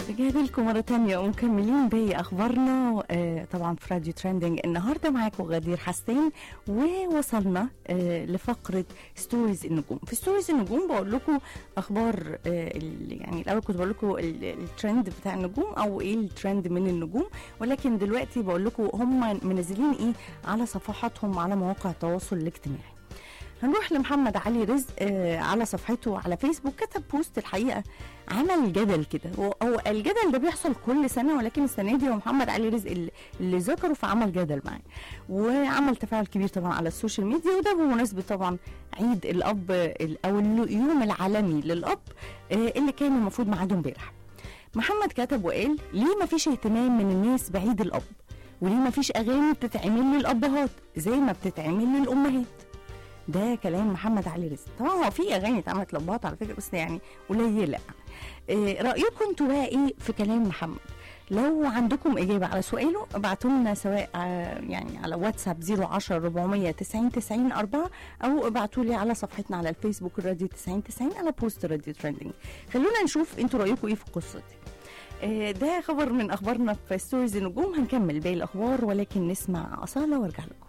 رجعت لكم مرة تانية ومكملين باقي أخبارنا آه طبعا في راديو ترندنج النهاردة معاكم غدير حسان ووصلنا آه لفقرة ستوريز النجوم في ستوريز النجوم بقول لكم أخبار آه ال- يعني الأول كنت بقول لكم ال- الترند بتاع النجوم أو إيه الترند من النجوم ولكن دلوقتي بقول لكم هم منزلين إيه على صفحاتهم على مواقع التواصل الاجتماعي هنروح لمحمد علي رزق آه على صفحته على فيسبوك كتب بوست الحقيقه عمل جدل كده هو هو الجدل ده بيحصل كل سنه ولكن السنه دي هو محمد علي رزق اللي- اللي ذكره فعمل جدل معاه وعمل تفاعل كبير طبعا على السوشيال ميديا وده بمناسبه طبعا عيد الاب ال- او اليوم العالمي للاب آه اللي كان المفروض ميعاده امبارح محمد كتب وقال ليه ما فيش اهتمام من الناس بعيد الاب وليه ما فيش اغاني بتتعمل للابهات زي ما بتتعمل للامهات ده كلام محمد علي رزق طبعا هو في اغاني اتعملت لابهات على فكره بس يعني قليله إيه رايكم انتوا بقى ايه في كلام محمد لو عندكم اجابه على سؤاله ابعتوا لنا سواء آه، يعني على واتساب 010 490 90 4 او ابعتوا لي على صفحتنا على الفيسبوك الراديو 90 90 على بوست راديو ترندنج خلونا نشوف انتوا رايكم ايه في القصه دي آه، ده خبر من اخبارنا في ستوريز النجوم هنكمل باقي الاخبار ولكن نسمع اصاله وارجع لكم